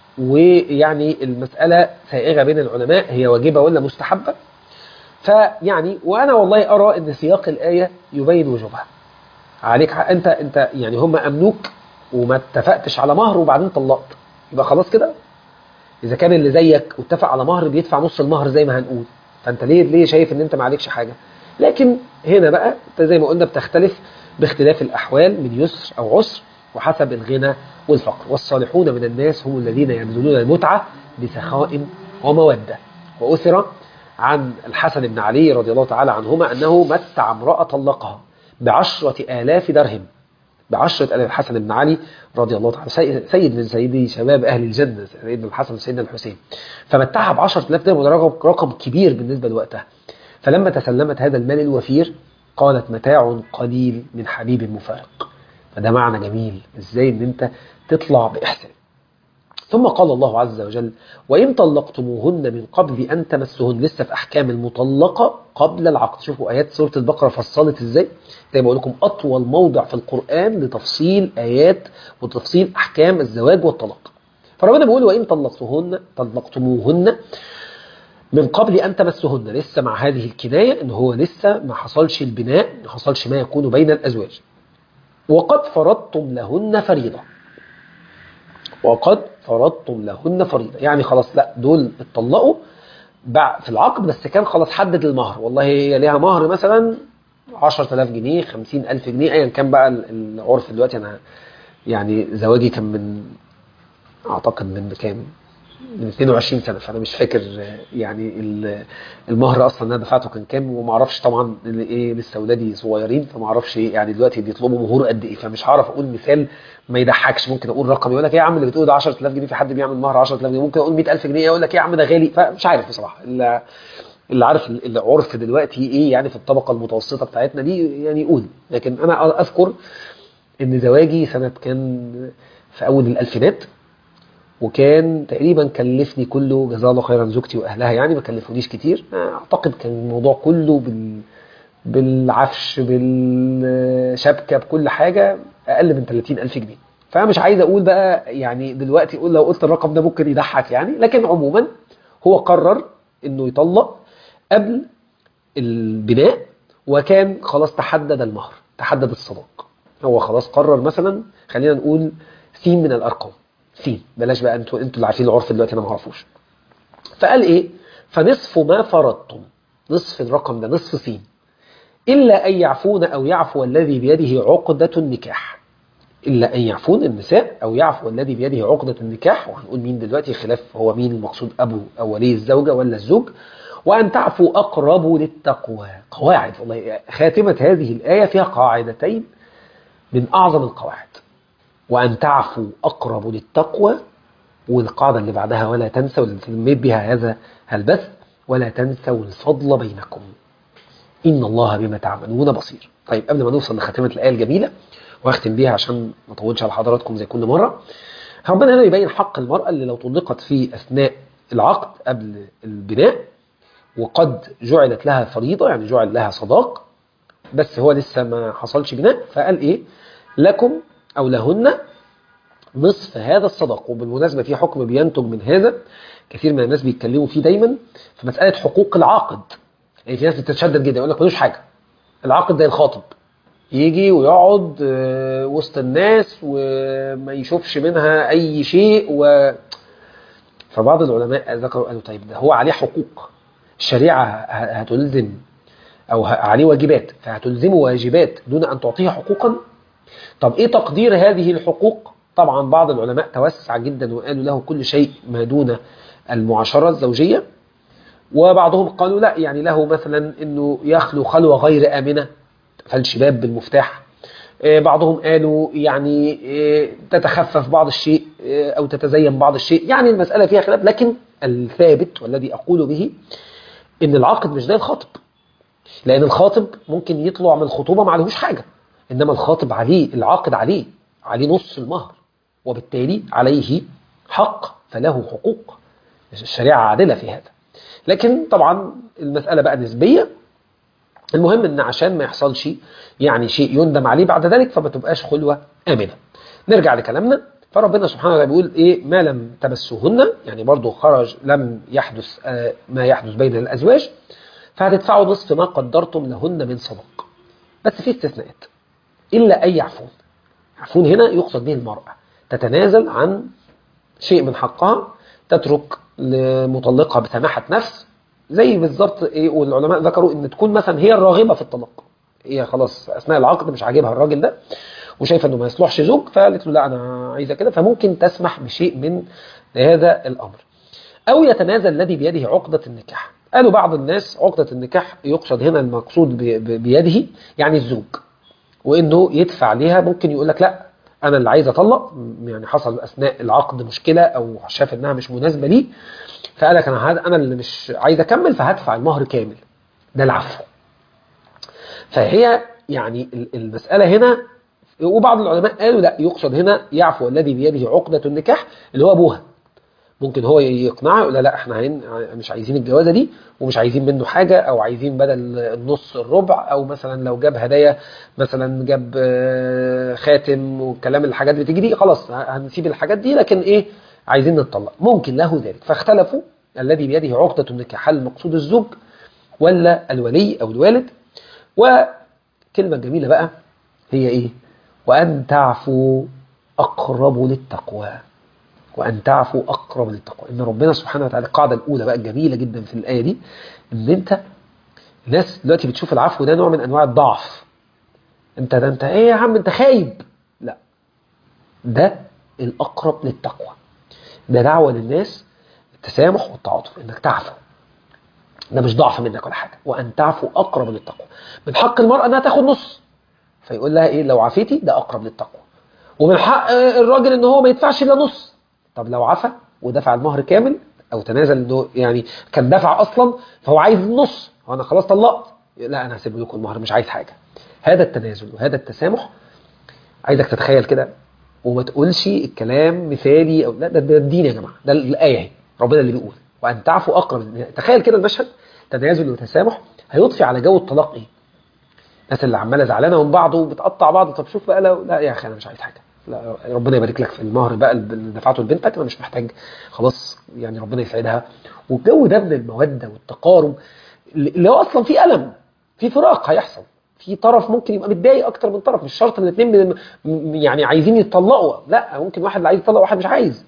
[SPEAKER 1] ويعني المسألة سائغة بين العلماء هي واجبة ولا مستحبة فيعني وانا والله ارى ان سياق الآية يبين وجوبها عليك حق انت انت يعني هم امنوك وما اتفقتش على مهر وبعدين طلقت يبقى خلاص كده اذا كان اللي زيك واتفق على مهر بيدفع نص المهر زي ما هنقول فانت ليه ليه شايف ان انت ما عليكش حاجه لكن هنا بقى انت زي ما قلنا بتختلف باختلاف الاحوال من يسر او عسر وحسب الغنى والفقر والصالحون من الناس هم الذين يبذلون المتعه بسخاء وموده واثر عن الحسن بن علي رضي الله تعالى عنهما انه متع امراه طلقها بعشرة آلاف درهم بعشرة آلاف الحسن بن علي رضي الله تعالى سي- سيد من سيدي شباب أهل الجنة سيدنا الحسن وسيدنا الحسين فمتعها بعشرة آلاف درهم وده رقم رقم كبير بالنسبة لوقتها فلما تسلمت هذا المال الوفير قالت متاع قليل من حبيب مفارق فده معنى جميل ازاي ان انت تطلع بإحسان ثم قال الله عز وجل وإن طلقتموهن من قبل أن تمسهن لسه في أحكام المطلقة قبل العقد شوفوا آيات سورة البقرة فصلت إزاي زي ما بقول لكم أطول موضع في القرآن لتفصيل آيات وتفصيل أحكام الزواج والطلاق فربنا بيقول وإن طلقتهن طلقتموهن من قبل أن تمسهن لسه مع هذه الكناية إن هو لسه ما حصلش البناء ما حصلش ما يكون بين الأزواج وقد فرضتم لهن فريضة وقد فرضتم لهن فريضة يعني خلاص لا دول اتطلقوا بع- في العقد بس كان خلاص حدد المهر والله هي ليها مهر مثلا 10000 جنيه 50000 جنيه ايا كان بقى ال- العرف دلوقتي انا يعني زواجي كان من اعتقد من كام من 22 سنه فانا مش فاكر آه، يعني ال- المهر اصلا اللي انا دفعته كان كام وما اعرفش طبعا اللي ايه لسه اولادي صغيرين فما اعرفش إيه يعني دلوقتي بيطلبوا مهور قد ايه فمش هعرف اقول مثال ما يضحكش ممكن اقول رقم يقول لك ايه يا عم اللي بتقول ده 10000 جنيه في حد بيعمل مهر 10000 جنيه ممكن اقول 100000 جنيه يقول لك ايه يا عم ده غالي فمش عارف بصراحه اللي اللي عارف ال- العرف دلوقتي ايه يعني في الطبقه المتوسطه بتاعتنا دي يعني يقول لكن انا اذكر ان زواجي سنه كان في اول الالفينات وكان تقريبا كلفني كله جزاه الله خيرا زوجتي واهلها يعني ما كلفونيش كتير اعتقد كان الموضوع كله بال بالعفش بالشبكه بكل حاجه اقل من 30000 جنيه فمش عايز اقول بقى يعني دلوقتي اقول لو قلت الرقم ده ممكن يضحك يعني لكن عموما هو قرر انه يطلق قبل البناء وكان خلاص تحدد المهر تحدد الصداق هو خلاص قرر مثلا خلينا نقول سين من الارقام سين بلاش بقى انتوا انتوا اللي عارفين العرف دلوقتي انا ما اعرفوش فقال ايه فنصف ما فرضتم نصف الرقم ده نصف سين الا ان يعفون او يعفو الذي بيده عقده النكاح الا ان يعفون النساء او يعفو الذي بيده عقده النكاح وهنقول مين دلوقتي خلاف هو مين المقصود ابو او ولي الزوجه ولا الزوج وأن تعفوا أقرب للتقوى قواعد والله خاتمة هذه الآية فيها قاعدتين من أعظم القواعد وأن تعفوا أقرب للتقوى والقاعدة اللي بعدها ولا تنسوا اللي سميت بها هذا البث ولا تنسوا الفضل بينكم إن الله بما تعملون بصير طيب قبل ما نوصل لخاتمة الآية الجميلة واختم بيها عشان ما اطولش على حضراتكم زي كل مرة ربنا هنا يبين حق المرأة اللي لو طلقت في أثناء العقد قبل البناء وقد جعلت لها فريضة يعني جعل لها صداق بس هو لسه ما حصلش بناء فقال ايه لكم او لهن نصف هذا الصدق وبالمناسبة في حكم بينتج من هذا كثير من الناس بيتكلموا فيه دايما في مسألة حقوق العاقد يعني في ناس بتتشدد جدا يقول لك ملوش حاجة العاقد زي الخاطب يجي ويقعد آه، وسط الناس وما يشوفش منها أي شيء و... فبعض العلماء ذكروا قالوا طيب ده هو عليه حقوق الشريعة ه- هتلزم أو ه- عليه واجبات فهتلزمه واجبات دون أن تعطيه حقوقا طب إيه تقدير هذه الحقوق طبعا بعض العلماء توسع جدا وقالوا له كل شيء ما دون المعاشرة الزوجية وبعضهم قالوا لا يعني له مثلا انه يخلو خلوة غير آمنة فالشباب بالمفتاح آه، بعضهم قالوا يعني آه، تتخفف بعض الشيء آه، أو تتزين بعض الشيء يعني المسألة فيها خلاف لكن الثابت والذي أقول به إن العقد مش زي الخاطب لأن الخاطب ممكن يطلع من الخطوبة ما عليهوش حاجة إنما الخاطب عليه العاقد عليه عليه نص المهر وبالتالي عليه حق فله حقوق الشريعة عادلة في هذا لكن طبعا المسألة بقى نسبية المهم ان عشان ما يحصلش يعني شيء يندم عليه بعد ذلك فما تبقاش خلوة آمنة نرجع لكلامنا فربنا سبحانه وتعالى بيقول ايه ما لم تمسوهن يعني برضو خرج لم يحدث آه ما يحدث بين الازواج فهتدفعوا نصف ما قدرتم لهن من صدق بس في استثناءات الا ان يعفون يعفون هنا يقصد به المرأة تتنازل عن شيء من حقها تترك لمطلقها بسماحة نفس زي بالظبط ايه والعلماء ذكروا ان تكون مثلا هي الراغبة في الطلاق هي خلاص اثناء العقد مش عاجبها الراجل ده وشايفه انه ما يصلحش زوج فقالت له لا انا عايزه كده فممكن تسمح بشيء من هذا الامر او يتنازل الذي بيده عقدة النكاح قالوا بعض الناس عقدة النكاح يقصد هنا المقصود ب- ب- بيده يعني الزوج وانه يدفع ليها ممكن يقول لك لا انا اللي عايز اطلق يعني حصل اثناء العقد مشكله او شاف انها مش مناسبه ليه فقال لك انا هذا انا اللي مش عايز اكمل فهدفع المهر كامل ده العفو فهي يعني ال- المساله هنا وبعض العلماء قالوا لا يقصد هنا يعفو الذي بيده عقده النكاح اللي هو ابوها ممكن هو يقنعها يقول لها لا احنا هن مش عايزين الجوازه دي ومش عايزين منه حاجه او عايزين بدل النص الربع او مثلا لو جاب هدايا مثلا جاب آه، خاتم والكلام الحاجات اللي بتيجي دي خلاص هنسيب الحاجات دي لكن ايه عايزين نتطلق ممكن له ذلك فاختلفوا الذي بيده عقده النكاح هل المقصود الزوج ولا الولي او الوالد وكلمه جميله بقى هي ايه وان تعفوا اقرب للتقوى وأن تعفوا أقرب للتقوى إن ربنا سبحانه وتعالى القاعدة الأولى بقى الجميلة جدا في الآية دي إن أنت الناس دلوقتي بتشوف العفو ده نوع من أنواع الضعف أنت ده أنت إيه يا عم أنت خايب لا ده الأقرب للتقوى ده دعوة للناس التسامح والتعاطف إنك تعفو ده مش ضعف منك ولا حاجة وأن تعفو أقرب للتقوى من حق المرأة أنها تاخد نص فيقول لها إيه لو عفيتي ده أقرب للتقوى ومن حق الراجل ان هو ما يدفعش الا نص طب لو عفى ودفع المهر كامل او تنازل انه يعني كان دفع اصلا فهو عايز النص هو انا خلاص طلقت لا انا هسيب لكم المهر مش عايز حاجه هذا التنازل وهذا التسامح عايزك تتخيل كده وما تقولش الكلام مثالي او لا ده, ده الدين يا جماعه ده الايه اهي ربنا اللي بيقول وان تعفوا اقرب تخيل كده المشهد تنازل وتسامح هيضفي على جو الطلاق ايه الناس اللي عماله زعلانه من بعض وبتقطع بعض طب شوف بقى لو لا يا اخي انا مش عايز حاجه لا ربنا يبارك لك في المهر بقى اللي دفعته لبنتك انا مش محتاج خلاص يعني ربنا يسعدها والجو ده من الموده والتقارب اللي هو اصلا في الم في فراق هيحصل في طرف ممكن يبقى متضايق اكتر من طرف مش شرط الاثنين من الم- يعني عايزين يتطلقوا لا ممكن واحد اللي عايز يطلق واحد مش عايز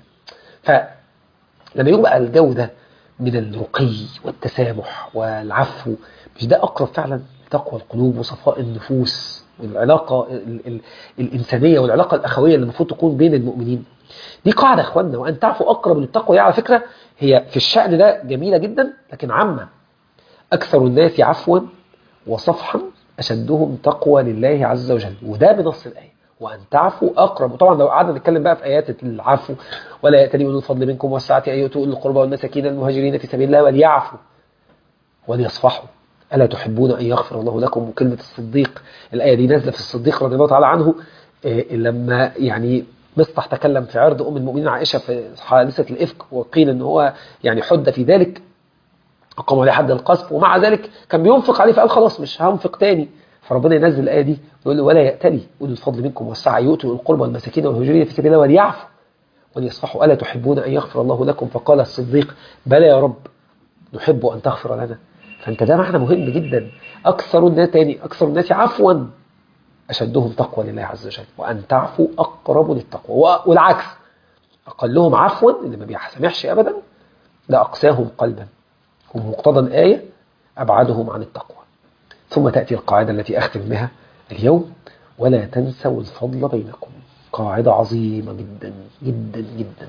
[SPEAKER 1] فلما يبقى الجو ده من الرقي والتسامح والعفو مش ده اقرب فعلا لتقوى القلوب وصفاء النفوس والعلاقه ال ال الانسانيه والعلاقه الاخويه اللي المفروض تكون بين المؤمنين دي قاعده يا اخوانا وان تعفوا اقرب للتقوى دي على فكره هي في الشأن ده جميله جدا لكن عامه اكثر الناس عفوا وصفحا اشدهم تقوى لله عز وجل وده بنص الايه وان تعفوا اقرب وطبعا لو قعدنا نتكلم بقى في ايات العفو ولا ياتي اولو الفضل منكم والسعه ان يؤتوا اولي القربى والمساكين المهاجرين في سبيل الله وليعفوا وليصفحوا ألا تحبون أن يغفر الله لكم وكلمة الصديق الآية دي نازلة في الصديق رضي الله تعالى عنه إيه لما يعني مصطح تكلم في عرض أم المؤمنين عائشة في حادثة الإفك وقيل أن هو يعني حد في ذلك أقام عليه حد القذف ومع ذلك كان بينفق عليه فقال خلاص مش هنفق تاني فربنا ينزل الآية دي يقول له ولا يأتلي أولي الفضل منكم والسعة يؤتوا القربى والمساكين والهجرين في سبيل الله وليعفوا وليصفحوا ألا تحبون أن يغفر الله لكم فقال الصديق بلى يا رب نحب أن تغفر لنا فأنت ده معنى مهم جدا أكثر الناس تاني أكثر الناس عفوا أشدهم تقوى لله عز وجل وأن تعفوا أقرب للتقوى والعكس أقلهم عفوا اللي ما بيسامحش أبدا لا أقساهم قلبا هم مقتضى الآية أبعدهم عن التقوى ثم تأتي القاعدة التي أختم بها اليوم ولا تنسوا الفضل بينكم قاعدة عظيمة جدا جدا جدا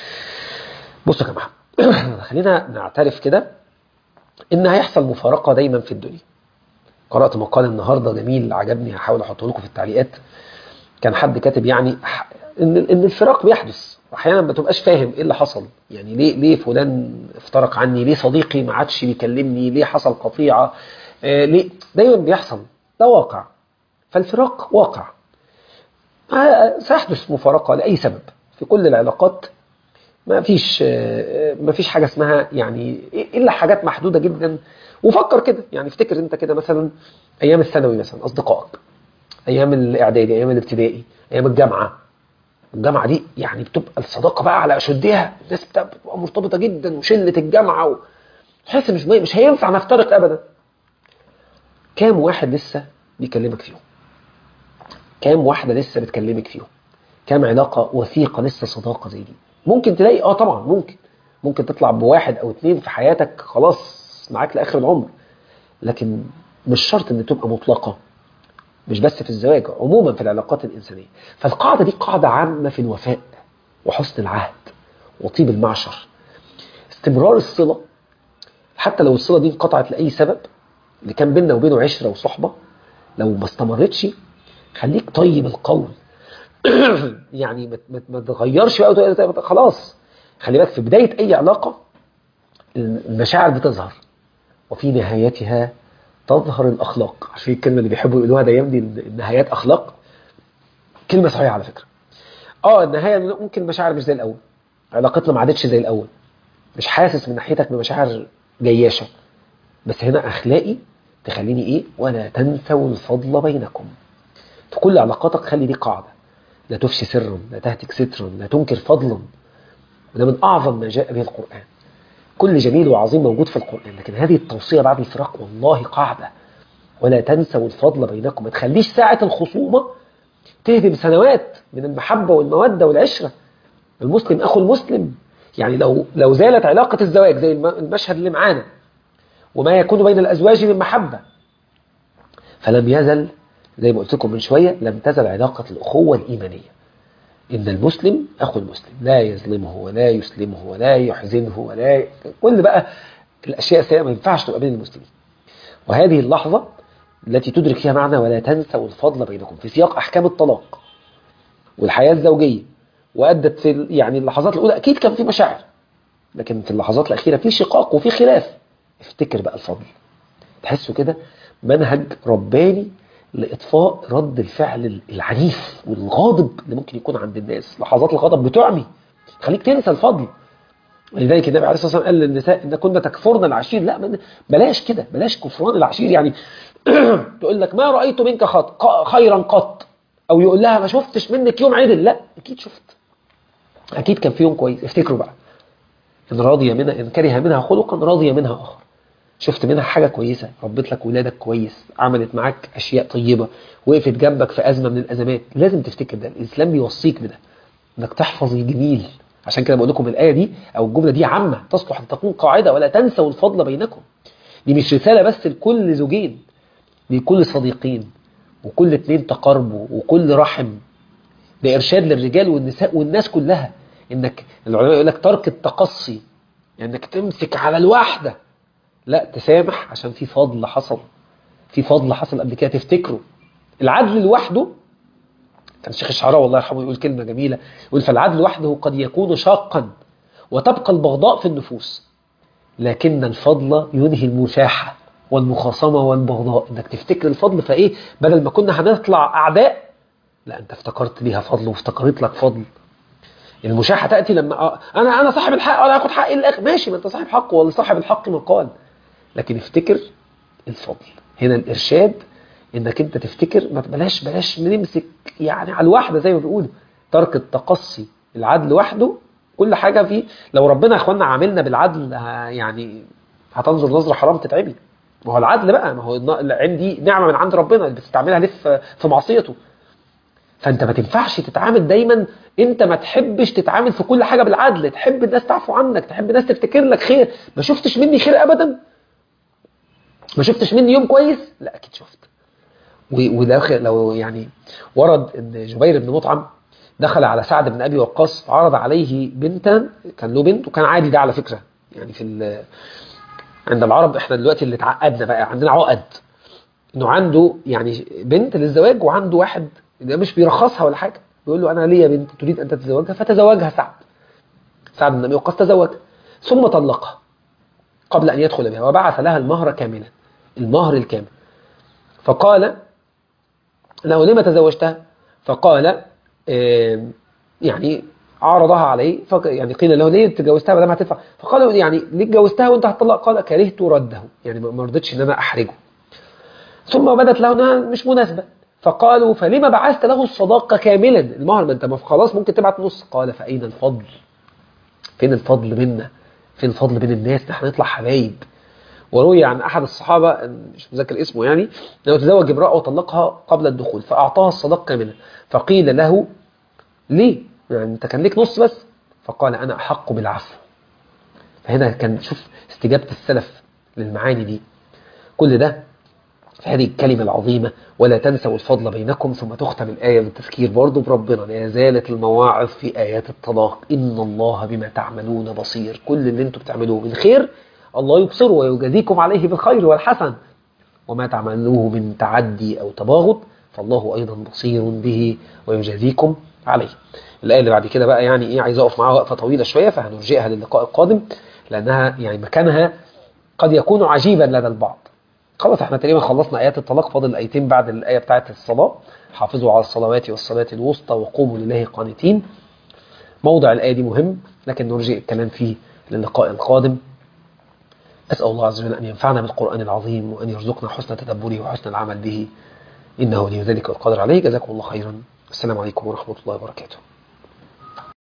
[SPEAKER 1] بصوا يا جماعة خلينا نعترف كده إن هيحصل مفارقة دايما في الدنيا قرأت مقال النهاردة جميل عجبني هحاول أحطه لكم في التعليقات كان حد كاتب يعني إن إن الفراق بيحدث واحيانا ما تبقاش فاهم ايه اللي حصل يعني ليه ليه فلان افترق عني ليه صديقي ما عادش بيكلمني ليه حصل قطيعه آه ليه دايما بيحصل ده واقع فالفراق واقع آه سيحدث مفارقه لاي سبب في كل العلاقات ما فيش آه ما فيش حاجه اسمها يعني الا حاجات محدوده جدا وفكر كده يعني افتكر انت كده مثلا ايام الثانوي مثلا اصدقائك ايام الاعدادي ايام الابتدائي ايام الجامعه الجامعة دي يعني بتبقى الصداقة بقى على أشدها الناس بتبقى مرتبطة جدا وشلة الجامعة و... تحس مش مش هينفع نفترق أبدا كام واحد لسه بيكلمك فيهم كام واحدة لسه بتكلمك فيهم كام علاقة وثيقة لسه صداقة زي دي ممكن تلاقي اه طبعا ممكن ممكن تطلع بواحد او اتنين في حياتك خلاص معاك لآخر العمر لكن مش شرط ان تبقى مطلقة مش بس في الزواج عموما في العلاقات الإنسانية فالقاعدة دي قاعدة عامة في الوفاء وحسن العهد وطيب المعشر استمرار الصلة حتى لو الصلة دي انقطعت لأي سبب اللي كان بيننا وبينه عشرة وصحبة لو ما استمرتش خليك طيب القول يعني ما تغيرش بقى خلاص خلي بالك في بداية أي علاقة المشاعر بتظهر وفي نهايتها تظهر الأخلاق عشان الكلمة اللي بيحبوا يقولوها دايما دي النهايات أخلاق كلمة صحيحة على فكرة اه النهاية ممكن المشاعر مش زي الأول علاقتنا ما عادتش زي الأول مش حاسس من ناحيتك بمشاعر جياشة بس هنا أخلاقي تخليني إيه ولا تنسوا الفضل بينكم في كل علاقاتك خلي دي قاعدة لا تفشي سرا لا تهتك سترا لا تنكر فضلا وده من أعظم ما جاء به القرآن كل جميل وعظيم موجود في القرآن لكن هذه التوصية بعد الفراق والله قاعدة ولا تنسوا الفضل بينكم ما تخليش ساعة الخصومة تهدم سنوات من المحبة والمودة والعشرة المسلم أخو المسلم يعني لو لو زالت علاقة الزواج زي المشهد اللي معانا وما يكون بين الأزواج من محبة فلم يزل زي ما قلت لكم من شوية لم تزل علاقة الأخوة الإيمانية إن المسلم أخو المسلم لا يظلمه ولا يسلمه ولا يحزنه ولا ي... كل بقى الأشياء السيئة ما ينفعش تبقى بين المسلمين وهذه اللحظة التي تدرك فيها معنى ولا تنسوا الفضل بينكم في سياق أحكام الطلاق والحياة الزوجية وأدت في يعني اللحظات الأولى أكيد كان في مشاعر لكن في اللحظات الأخيرة في شقاق وفي خلاف افتكر بقى الفضل تحسوا كده منهج رباني لإطفاء رد الفعل العنيف والغاضب اللي ممكن يكون عند الناس لحظات الغضب بتعمي خليك تنسى الفضل ولذلك النبي عليه الصلاة والسلام قال للنساء إن كنا تكفرن العشير لا بلاش كده بلاش كفران العشير يعني تقول لك ما رأيت منك خط خيرا قط أو يقول لها ما شفتش منك يوم عدل لا أكيد شفت أكيد كان في يوم كويس افتكروا بقى إن راضية منها إن كره منها خلقا راضية منها آخر شفت منها حاجة كويسة ربت لك ولادك كويس عملت معاك أشياء طيبة وقفت جنبك في أزمة من الأزمات لازم تفتكر ده الإسلام بيوصيك بده إنك تحفظ الجميل عشان كده بقول لكم الآية دي أو الجملة دي عامة تصلح أن تكون قاعدة ولا تنسوا الفضل بينكم دي مش رسالة بس لكل زوجين لكل صديقين وكل اتنين تقاربوا وكل رحم ده إرشاد للرجال والنساء والناس كلها إنك العلماء يقول لك ترك التقصي يعني إنك تمسك على الواحدة لا تسامح عشان في فضل حصل في فضل حصل قبل كده تفتكره العدل لوحده كان الشيخ الشعراوي الله يرحمه يقول كلمة جميلة يقول فالعدل وحده قد يكون شاقا وتبقى البغضاء في النفوس لكن الفضل ينهي المشاحة والمخاصمة والبغضاء انك تفتكر الفضل فايه بدل ما كنا هنطلع اعداء لا انت افتكرت ليها فضل وافتكرت لك فضل المشاحة تأتي لما انا انا صاحب الحق ولا هاخد حقي الاخر ماشي ما انت صاحب حق ولا صاحب الحق مقال لكن افتكر الفضل هنا الارشاد انك انت تفتكر ما بلاش بلاش نمسك يعني على الواحده زي ما بيقولوا ترك التقصي العدل وحده كل حاجه فيه لو ربنا يا اخوانا عاملنا بالعدل ه- يعني هتنظر نظره حرام تتعبي ما هو العدل بقى ما هو الن- العين دي نعمه من عند ربنا اللي بتستعملها ليه في في معصيته فانت ما تنفعش تتعامل دايما انت ما تحبش تتعامل في كل حاجه بالعدل تحب الناس تعفو عنك تحب الناس تفتكر لك خير ما شفتش مني خير ابدا ما شفتش مني يوم كويس لا اكيد شفت و- وده خ- لو يعني ورد ان جبير بن مطعم دخل على سعد بن ابي وقاص عرض عليه بنتا كان له بنت وكان عادي ده على فكره يعني في ال- عند العرب احنا دلوقتي اللي اتعقدنا بقى عندنا عقد انه عنده يعني بنت للزواج وعنده واحد ده مش بيرخصها ولا حاجه بيقول له انا ليا بنت تريد ان تتزوجها فتزوجها سعد سعد بن ابي وقاص تزوجها ثم طلقها قبل ان يدخل بها وبعث لها المهر كاملا المهر الكامل فقال له لما تزوجتها فقال آم، يعني عرضها عليه فق- يعني قيل له ليه تجوزتها بدل ما هتدفع فقال له يعني ليه اتجوزتها وانت هتطلق قال كرهت رده يعني ما ما رضيتش ان انا احرجه ثم بدت له انها مش مناسبه فقالوا فلما بعثت له الصداقه كاملا المهر ما انت ما خلاص ممكن تبعت نص قال فاين الفضل فين الفضل منا فين الفضل بين الناس ده احنا نطلع حبايب وروي عن احد الصحابه مش مذكر اسمه يعني انه تزوج امراه وطلقها قبل الدخول فاعطاها الصداق كاملا فقيل له ليه؟ يعني انت كان ليك نص بس فقال انا احق بالعفو فهنا كان شوف استجابه السلف للمعاني دي كل ده في هذه الكلمة العظيمة ولا تنسوا الفضل بينكم ثم تختم الآية بالتذكير برضه بربنا لا زالت المواعظ في آيات الطلاق إن الله بما تعملون بصير كل اللي انتم بتعملوه من خير الله يبصره ويجازيكم عليه بالخير والحسن وما تعملوه من تعدي أو تباغض فالله أيضا بصير به ويجازيكم عليه الآية اللي بعد كده بقى يعني إيه عايز أقف معاها وقفة طويلة شوية فهنرجئها للقاء القادم لأنها يعني مكانها قد يكون عجيبا لدى البعض خلاص احنا تقريبا خلصنا آيات الطلاق فاضل آيتين بعد الآية بتاعت الصلاة حافظوا على الصلوات والصلاة الوسطى وقوموا لله قانتين موضع الآية دي مهم لكن نرجئ الكلام فيه للقاء القادم أسأل الله عز وجل أن ينفعنا بالقرآن العظيم وأن يرزقنا حسن تدبره وحسن العمل به إنه ولي ذلك القادر عليه جزاكم الله خيرا السلام عليكم ورحمة الله وبركاته